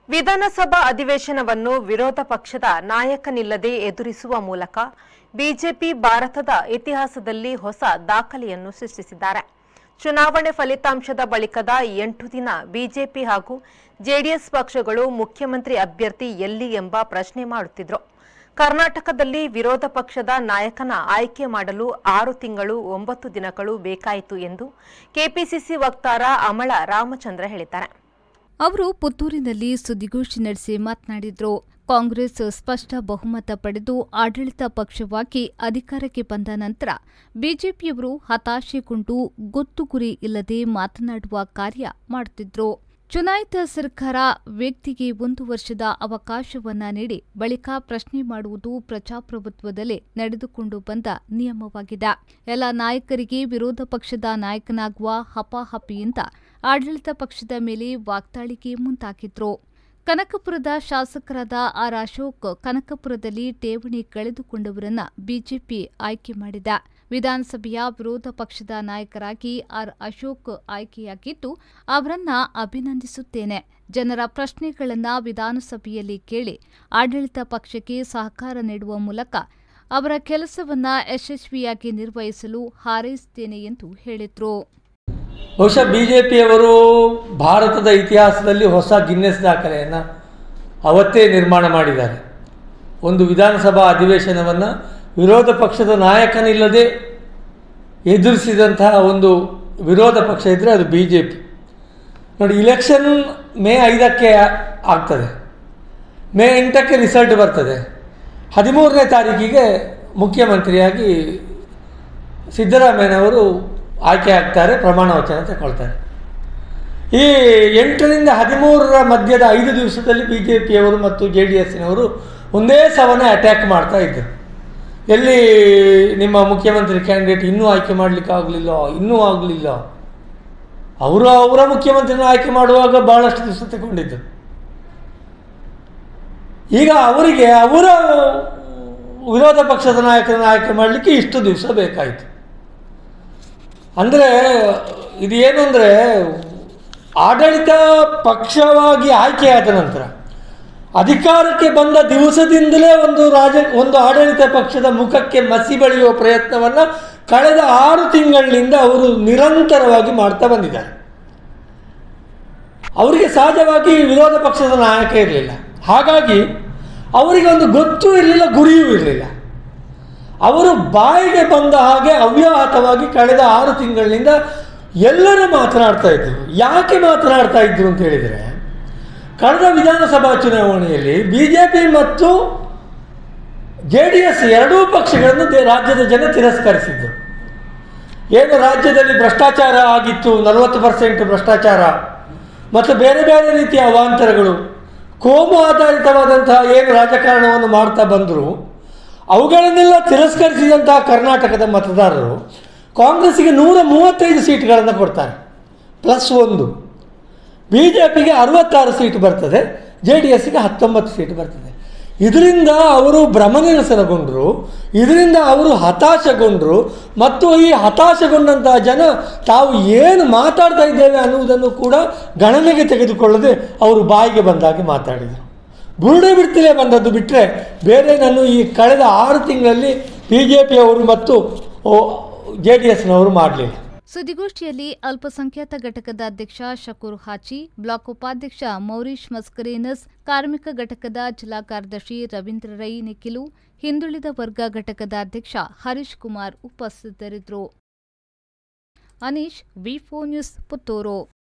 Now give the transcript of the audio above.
ವಿಧಾನಸಭಾ ಅಧಿವೇಶನವನ್ನು ವಿರೋಧ ಪಕ್ಷದ ನಾಯಕನಿಲ್ಲದೆ ಎದುರಿಸುವ ಮೂಲಕ ಬಿಜೆಪಿ ಭಾರತದ ಇತಿಹಾಸದಲ್ಲಿ ಹೊಸ ದಾಖಲೆಯನ್ನು ಸೃಷ್ಟಿಸಿದ್ದಾರೆ ಚುನಾವಣೆ ಫಲಿತಾಂಶದ ಬಳಿಕದ ಎಂಟು ದಿನ ಬಿಜೆಪಿ ಹಾಗೂ ಜೆಡಿಎಸ್ ಪಕ್ಷಗಳು ಮುಖ್ಯಮಂತ್ರಿ ಅಭ್ಯರ್ಥಿ ಎಲ್ಲಿ ಎಂಬ ಪ್ರಶ್ನೆ ಮಾಡುತ್ತಿದ್ರು ಕರ್ನಾಟಕದಲ್ಲಿ ವಿರೋಧ ಪಕ್ಷದ ನಾಯಕನ ಆಯ್ಕೆ ಮಾಡಲು ಆರು ತಿಂಗಳು ಒಂಬತ್ತು ದಿನಗಳು ಬೇಕಾಯಿತು ಎಂದು ಕೆಪಿಸಿಸಿ ವಕ್ತಾರ ಅಮಳ ರಾಮಚಂದ್ರ ಹೇಳಿದ್ದಾರೆ ಅವರು ಪುತ್ತೂರಿನಲ್ಲಿ ಸುದ್ದಿಗೋಷ್ಠಿ ನಡೆಸಿ ಮಾತನಾಡಿದ್ರು ಕಾಂಗ್ರೆಸ್ ಸ್ಪಷ್ಟ ಬಹುಮತ ಪಡೆದು ಆಡಳಿತ ಪಕ್ಷವಾಗಿ ಅಧಿಕಾರಕ್ಕೆ ಬಂದ ನಂತರ ಬಿಜೆಪಿಯವರು ಹತಾಶೆಗೊಂಡು ಗೊತ್ತು ಗುರಿ ಇಲ್ಲದೆ ಮಾತನಾಡುವ ಕಾರ್ಯ ಮಾಡುತ್ತಿದ್ರು ಚುನಾಯಿತ ಸರ್ಕಾರ ವ್ಯಕ್ತಿಗೆ ಒಂದು ವರ್ಷದ ಅವಕಾಶವನ್ನ ನೀಡಿ ಬಳಿಕ ಪ್ರಶ್ನೆ ಮಾಡುವುದು ಪ್ರಜಾಪ್ರಭುತ್ವದಲ್ಲೇ ನಡೆದುಕೊಂಡು ಬಂದ ನಿಯಮವಾಗಿದೆ ಎಲ್ಲ ನಾಯಕರಿಗೆ ವಿರೋಧ ಪಕ್ಷದ ನಾಯಕನಾಗುವ ಹಪಾಹಪಿಯಿಂದ ಆಡಳಿತ ಪಕ್ಷದ ಮೇಲೆ ವಾಗ್ದಾಳಿಗೆ ಮುಂದಾಗಿದ್ರು ಕನಕಪುರದ ಶಾಸಕರಾದ ಆರ್ ಅಶೋಕ್ ಕನಕಪುರದಲ್ಲಿ ಠೇವಣಿ ಕಳೆದುಕೊಂಡವರನ್ನ ಬಿಜೆಪಿ ಆಯ್ಕೆ ಮಾಡಿದೆ ವಿಧಾನಸಭೆಯ ವಿರೋಧ ಪಕ್ಷದ ನಾಯಕರಾಗಿ ಆರ್ ಅಶೋಕ್ ಆಯ್ಕೆಯಾಗಿದ್ದು ಅವರನ್ನ ಅಭಿನಂದಿಸುತ್ತೇನೆ ಜನರ ಪ್ರಶ್ನೆಗಳನ್ನ ವಿಧಾನಸಭೆಯಲ್ಲಿ ಕೇಳಿ ಆಡಳಿತ ಪಕ್ಷಕ್ಕೆ ಸಹಕಾರ ನೀಡುವ ಮೂಲಕ ಅವರ ಕೆಲಸವನ್ನ ಯಶಸ್ವಿಯಾಗಿ ನಿರ್ವಹಿಸಲು ಹಾರೈಸುತ್ತೇನೆ ಎಂದು ಹೇಳಿದ್ರು ಬಹುಶಃ ಬಿ ಜೆ ಪಿಯವರು ಭಾರತದ ಇತಿಹಾಸದಲ್ಲಿ ಹೊಸ ಗಿನ್ನೆಸ್ ದಾಖಲೆಯನ್ನು ಅವತ್ತೇ ನಿರ್ಮಾಣ ಮಾಡಿದ್ದಾರೆ ಒಂದು ವಿಧಾನಸಭಾ ಅಧಿವೇಶನವನ್ನು ವಿರೋಧ ಪಕ್ಷದ ನಾಯಕನಿಲ್ಲದೆ ಎದುರಿಸಿದಂತಹ ಒಂದು ವಿರೋಧ ಪಕ್ಷ ಇದ್ದರೆ ಅದು ಬಿ ಜೆ ಪಿ ನೋಡಿ ಇಲೆಕ್ಷನ್ ಮೇ ಐದಕ್ಕೆ ಆಗ್ತದೆ ಮೇ ಎಂಟಕ್ಕೆ ರಿಸಲ್ಟ್ ಬರ್ತದೆ ಹದಿಮೂರನೇ ತಾರೀಕಿಗೆ ಮುಖ್ಯಮಂತ್ರಿಯಾಗಿ ಸಿದ್ದರಾಮಯ್ಯನವರು ಆಯ್ಕೆ ಆಗ್ತಾರೆ ಪ್ರಮಾಣ ವಚನ ತಗೊಳ್ತಾರೆ ಈ ಎಂಟರಿಂದ ಹದಿಮೂರರ ಮಧ್ಯದ ಐದು ದಿವಸದಲ್ಲಿ ಬಿ ಜೆ ಪಿಯವರು ಮತ್ತು ಜೆ ಡಿ ಎಸ್ಸಿನವರು ಒಂದೇ ಸವನೇ ಅಟ್ಯಾಕ್ ಮಾಡ್ತಾ ಇದ್ದರು ಎಲ್ಲಿ ನಿಮ್ಮ ಮುಖ್ಯಮಂತ್ರಿ ಕ್ಯಾಂಡಿಡೇಟ್ ಇನ್ನೂ ಆಯ್ಕೆ ಮಾಡಲಿಕ್ಕೆ ಆಗಲಿಲ್ಲ ಇನ್ನೂ ಆಗಲಿಲ್ಲ ಅವರು ಅವರ ಮುಖ್ಯಮಂತ್ರಿನ ಆಯ್ಕೆ ಮಾಡುವಾಗ ಭಾಳಷ್ಟು ದಿವಸ ತಗೊಂಡಿದ್ದರು ಈಗ ಅವರಿಗೆ ಅವರ ವಿರೋಧ ಪಕ್ಷದ ನಾಯಕರನ್ನು ಆಯ್ಕೆ ಮಾಡಲಿಕ್ಕೆ ಇಷ್ಟು ದಿವಸ ಬೇಕಾಯಿತು ಅಂದರೆ ಇದು ಏನು ಅಂದರೆ ಆಡಳಿತ ಪಕ್ಷವಾಗಿ ಆಯ್ಕೆಯಾದ ನಂತರ ಅಧಿಕಾರಕ್ಕೆ ಬಂದ ದಿವಸದಿಂದಲೇ ಒಂದು ರಾಜ ಒಂದು ಆಡಳಿತ ಪಕ್ಷದ ಮುಖಕ್ಕೆ ಮಸಿ ಬಳಿಯುವ ಪ್ರಯತ್ನವನ್ನು ಕಳೆದ ಆರು ತಿಂಗಳಿನಿಂದ ಅವರು ನಿರಂತರವಾಗಿ ಮಾಡ್ತಾ ಬಂದಿದ್ದಾರೆ ಅವರಿಗೆ ಸಹಜವಾಗಿ ವಿರೋಧ ಪಕ್ಷದ ನಾಯಕ ಇರಲಿಲ್ಲ ಹಾಗಾಗಿ ಅವರಿಗೆ ಒಂದು ಗೊತ್ತೂ ಇರಲಿಲ್ಲ ಗುರಿಯೂ ಇರಲಿಲ್ಲ ಅವರು ಬಾಯಿಗೆ ಬಂದ ಹಾಗೆ ಅವ್ಯಾಹತವಾಗಿ ಕಳೆದ ಆರು ತಿಂಗಳಿನಿಂದ ಎಲ್ಲರೂ ಮಾತನಾಡ್ತಾ ಇದ್ರು ಯಾಕೆ ಮಾತನಾಡ್ತಾ ಇದ್ರು ಅಂತ ಹೇಳಿದರೆ ಕಳೆದ ವಿಧಾನಸಭಾ ಚುನಾವಣೆಯಲ್ಲಿ ಬಿ ಜೆ ಪಿ ಮತ್ತು ಜೆ ಡಿ ಎಸ್ ಎರಡೂ ಪಕ್ಷಗಳನ್ನು ದೇ- ರಾಜ್ಯದ ಜನ ತಿರಸ್ಕರಿಸಿದ್ರು ಏನು ರಾಜ್ಯದಲ್ಲಿ ಭ್ರಷ್ಟಾಚಾರ ಆಗಿತ್ತು ನಲವತ್ತು ಪರ್ಸೆಂಟ್ ಭ್ರಷ್ಟಾಚಾರ ಮತ್ತು ಬೇರೆ ಬೇರೆ ರೀತಿಯ ಅವಾಂತರಗಳು ಕೋಮು ಆಧಾರಿತವಾದಂತಹ ಏನು ರಾಜಕಾರಣವನ್ನು ಮಾಡ್ತಾ ಬಂದರು ಅವುಗಳನ್ನೆಲ್ಲ ತಿರಸ್ಕರಿಸಿದಂತಹ ಕರ್ನಾಟಕದ ಮತದಾರರು ಕಾಂಗ್ರೆಸ್ಸಿಗೆ ನೂರ ಮೂವತ್ತೈದು ಸೀಟ್ಗಳನ್ನು ಕೊಡ್ತಾರೆ ಪ್ಲಸ್ ಒಂದು ಬಿ ಜೆ ಪಿಗೆ ಅರವತ್ತಾರು ಸೀಟ್ ಬರ್ತದೆ ಜೆ ಡಿ ಎಸ್ಗೆ ಹತ್ತೊಂಬತ್ತು ಸೀಟ್ ಬರ್ತದೆ ಇದರಿಂದ ಅವರು ಭ್ರಮನಿರಸನಗೊಂಡರು ಇದರಿಂದ ಅವರು ಹತಾಶಗೊಂಡರು ಮತ್ತು ಈ ಹತಾಶಗೊಂಡಂತಹ ಜನ ತಾವು ಏನು ಮಾತಾಡ್ತಾ ಇದ್ದೇವೆ ಅನ್ನುವುದನ್ನು ಕೂಡ ಗಣನೆಗೆ ತೆಗೆದುಕೊಳ್ಳದೆ ಅವರು ಬಾಯಿಗೆ ಬಂದಾಗೆ ಮಾತಾಡಿದರು ಬುರುಡೆ ಬಿಡ್ತಿಲೇ ಬಂದದ್ದು ಬಿಟ್ಟರೆ ಬೇರೆ ನಾನು ಈ ಕಳೆದ ಆರು ತಿಂಗಳಲ್ಲಿ ಬಿ ಜೆ ಪಿಯವರು ಮತ್ತು ಜೆ ಡಿ ಎಸ್ನವರು ಮಾಡಲಿಲ್ಲ ಸುದ್ದಿಗೋಷ್ಠಿಯಲ್ಲಿ ಅಲ್ಪಸಂಖ್ಯಾತ ಘಟಕದ ಅಧ್ಯಕ್ಷ ಶಕೂರ್ ಹಾಚಿ ಬ್ಲಾಕ್ ಉಪಾಧ್ಯಕ್ಷ ಮೌರೀಶ್ ಮಸ್ಕರೇನಸ್ ಕಾರ್ಮಿಕ ಘಟಕದ ಜಿಲ್ಲಾ ಕಾರ್ಯದರ್ಶಿ ರವೀಂದ್ರ ರೈ ನಿಖಿಲು ಹಿಂದುಳಿದ ವರ್ಗ ಘಟಕದ ಅಧ್ಯಕ್ಷ ಹರೀಶ್ ಕುಮಾರ್ ಉಪಸ್ಥಿತರಿದ್ದರು ಅನೀಶ್ ವಿ ನ್ಯೂಸ್ ಪುತ್ತೂರು